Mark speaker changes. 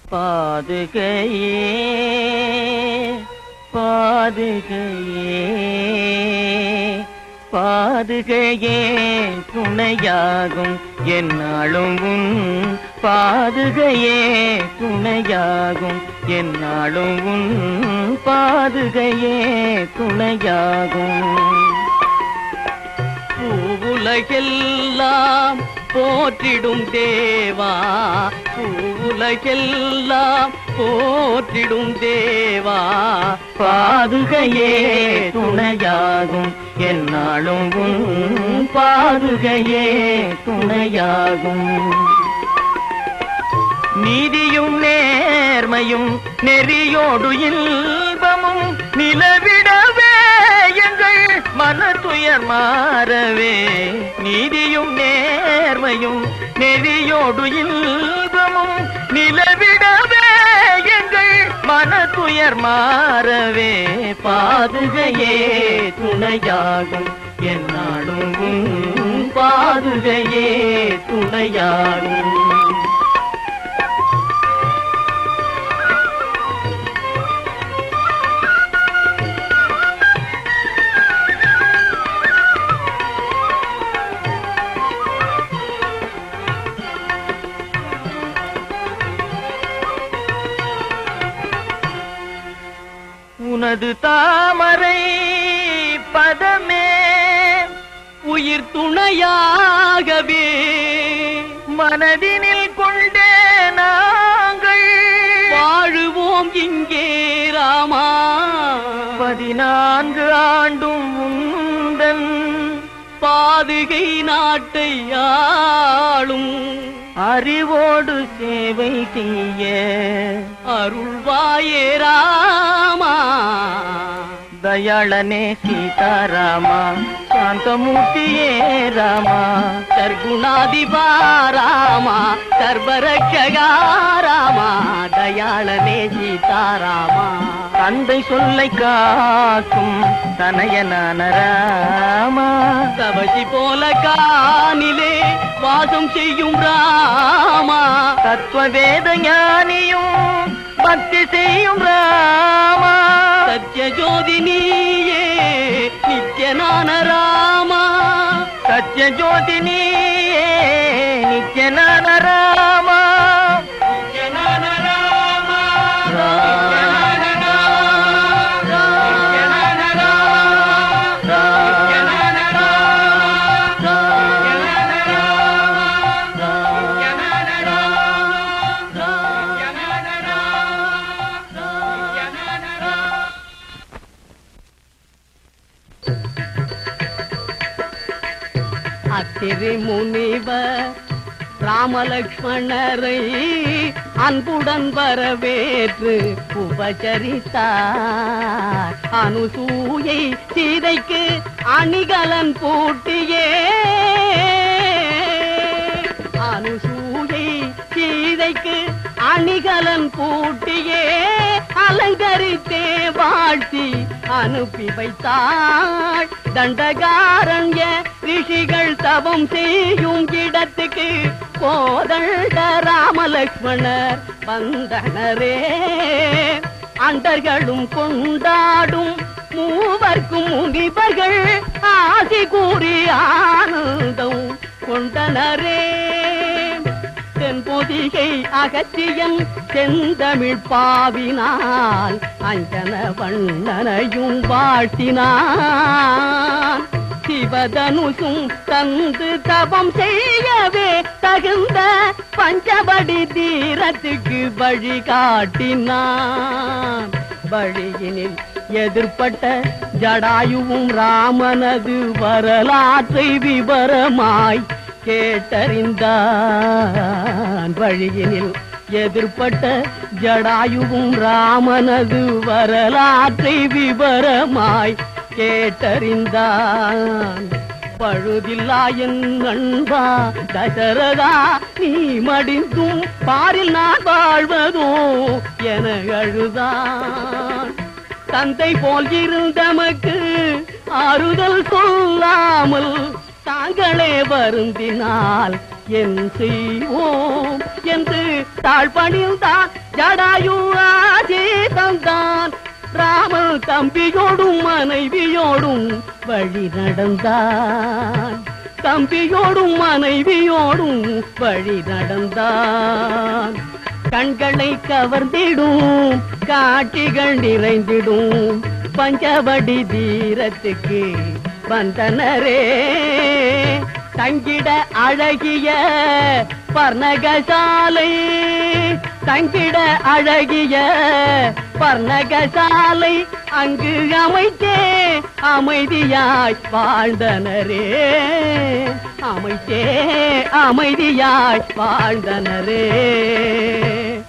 Speaker 1: பாதுகையே பாதுகையே பாதுகையே துணையாகும் என்னாலும் உன் பாதுகையே துணையாகும் என்னாலும் உன் பாதுகையே துணையாகும் பூவுலகெல்லாம் போற்றிடும் தேவா பூவுலகெல்லாம் போற்றிடும் தேவா பாதுகையே துணையாகும் என்னாலும் உன் பாதுகையே துணையாகும் நீதியும் நேர்மையும் நெறியோடு இன்பமும் நிலவிடவே எங்கள் மன துயர் மாறவே நீதியும் நேர்மையும் நெறியோடு இன்பமும் நிலவிடவே எங்கள் மன துயர் மாறவே பாதுகையே துணையாகும் என்னாலும் உன் பாதுகையே துணையாகும் உனது தாமரை பதமே உயிர் துணையாகவே மனதினில் கொண்டே நாங்கள் வாழுவோம் இங்கே ராமா பதினான்கு ஆண்டும் உந்தன் பாதுகை நாட்டை ஆளும் அறிவோடு சேவை செய்ய அருள்வாயே ராமா தயாளனே சீதாராமா சாந்தமூர்த்தியே ராமா சர்க்குணாதிபா ராமா சர்வரட்சகா ராமா தயாளனே சீதாராமா தந்தை சொல்லை காக்கும் தனையனான ராமா தவசி போல காணிலே வாசம் செய்யும் ராமா தத்துவவேத ஞானியும் பக்தி செய்யும் ராமா சத்ய ஜோதி நீயே நித்யனான ராமா சத்ய ஜோதி நீயே நித்யனான ராமா நித்யனான ராமா நித்யனான ராமா நித்யனான ராமா நித்யனான ராமா
Speaker 2: அத்திரி முனிவர் ராமலக்ஷ்மணரை அன்புடன் வரவேற்று உபசரித்தார் அனுசூயை சீதைக்கு அணிகலன் பூட்டியே அனுசூயை சீதைக்கு அணிகலன் பூட்டியே அலங்கரித்தே வாழ்த்தி அனுப்பி வைத்தாள் தண்டகாரண்ய ரிஷிகள் தவம் செய்யும் இடத்துக்கு கோதண்ட ராமலக்ஷ்மணர் வந்தனரே அண்டர்களும் கொண்டாடும் மூவர்க்கும் முனிவர்கள் ஆசி கூறி ஆனந்தம் கொண்டனரே தென்பொதிகை அகத்தியன் செந்தமிழ் பாவினால் அஞ்சன வண்ணனையும் வாழ்த்தினான் சிவதனுசும் தந்து தவம் செய்யவே தகுந்த பஞ்சபடி தீரத்துக்கு வழிகாட்டினான் வழியினில் எதிர்ப்பட்ட ஜடாயுவும் ராமனது வரலாற்றை விவரமாய் கேட்டறிந்தான் வழியினில் எதிர்ப்பட்ட ஜடாயுவும் ராமனது வரலாற்றை விவரமாய் கேட்டறிந்தான் பழுதில்லா என் நண்பா தசரதா நீ மடிந்தும் பாரில் நான் வாழ்வதோ என அழுதான் தந்தை போல் இருந்தமக்கு ஆறுதல் சொல்லாமல் தாங்களே வருந்தினால் என் செய்வோம் என்று தாழ்பணிந்தான் ஜடாயு ஆஜே தந்தான் ராமன் தம்பியோடும் மனைவியோடும் வழி நடந்தான் தம்பியோடும் மனைவியோடும் வழி நடந்தான் கண்களை கவர்ந்திடும் காட்சிகள் நிறைந்திடும் பஞ்சவடி தீரத்துக்கு வந்தனரே தங்கிட அழகிய பர்ணகசாலை தங்கிட அழகிய பர்ணகசாலை அங்கு அமைத்தே அமைதியாய் வாழ்ந்தனரே அமைத்தே அமைதியாய் வாழ்ந்தனரே